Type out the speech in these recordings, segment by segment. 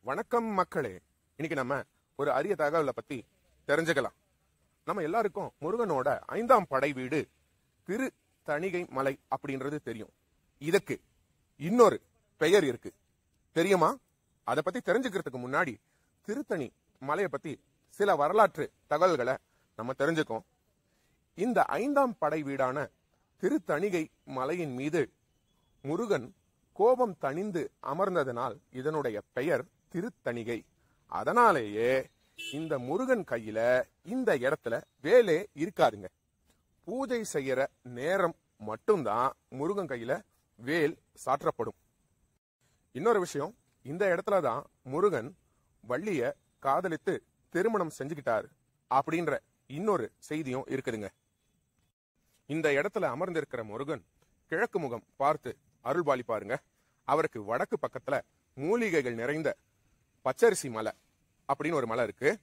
வணக்கம் மக்களே இன்னைக்கு நம்ம ஒரு அரிய தகவலை பத்தி தெரிஞ்சுக்கலாம் நம்ம எல்லாருக்கும் முருகனோட ஐந்தாம் படை வீடு திரு தணிகை மலை அப்படின்றது தெரியும் இதுக்கு இன்னொரு பெயர் இருக்கு தெரியுமா அதை பத்தி தெரிஞ்சுக்கிறதுக்கு முன்னாடி திருத்தணி மலையை பத்தி சில வரலாற்று தகவல்களை நம்ம தெரிஞ்சுக்கோம் இந்த ஐந்தாம் படை வீடான திருத்தணிகை மலையின் மீது முருகன் கோபம் தணிந்து அமர்ந்ததனால் இதனுடைய பெயர் திருத்தணிகை அதனாலேயே இந்த முருகன் கையில இந்த இடத்துல வேலே இருக்காதுங்க பூஜை செய்யற நேரம் மட்டும்தான் முருகன் கையில வேல் சாற்றப்படும் இன்னொரு விஷயம் இந்த இடத்துல தான் முருகன் வள்ளிய காதலித்து திருமணம் செஞ்சுக்கிட்டாரு அப்படின்ற இன்னொரு செய்தியும் இருக்குதுங்க இந்த இடத்துல அமர்ந்திருக்கிற முருகன் கிழக்கு முகம் பார்த்து அருள்பாலி பாருங்க அவருக்கு வடக்கு பக்கத்துல மூலிகைகள் நிறைந்த பச்சரிசி மலை அப்படின்னு ஒரு மலை இருக்கு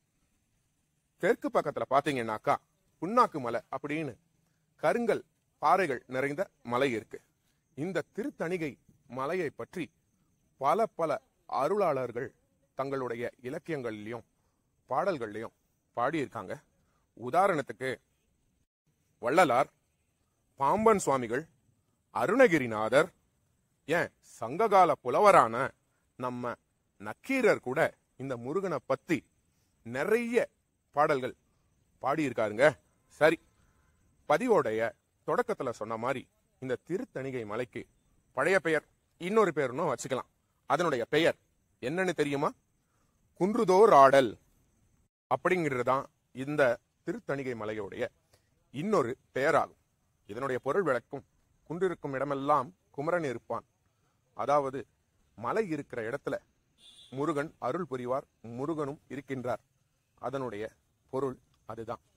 தெற்கு பக்கத்துல பாத்தீங்கன்னாக்கா புண்ணாக்கு மலை அப்படின்னு கருங்கல் பாறைகள் நிறைந்த மலை இருக்கு இந்த திருத்தணிகை மலையை பற்றி பல பல அருளாளர்கள் தங்களுடைய இலக்கியங்கள்லயும் பாடல்கள்லயும் பாடியிருக்காங்க உதாரணத்துக்கு வள்ளலார் பாம்பன் சுவாமிகள் அருணகிரிநாதர் ஏன் சங்ககால புலவரான நம்ம நக்கீரர் கூட இந்த முருகனை பத்தி நிறைய பாடல்கள் பாடியிருக்காருங்க சரி பதிவோடைய தொடக்கத்துல சொன்ன மாதிரி இந்த திருத்தணிகை மலைக்கு பழைய பெயர் இன்னொரு பேருன்னு வச்சுக்கலாம் அதனுடைய பெயர் என்னன்னு தெரியுமா குன்றுதோர் ஆடல் அப்படிங்கிறது தான் இந்த திருத்தணிகை மலையுடைய இன்னொரு பெயராகும் இதனுடைய பொருள் விளக்கும் குன்றிருக்கும் இடமெல்லாம் குமரன் இருப்பான் அதாவது மலை இருக்கிற இடத்துல முருகன் அருள் புரிவார் முருகனும் இருக்கின்றார் அதனுடைய பொருள் அதுதான்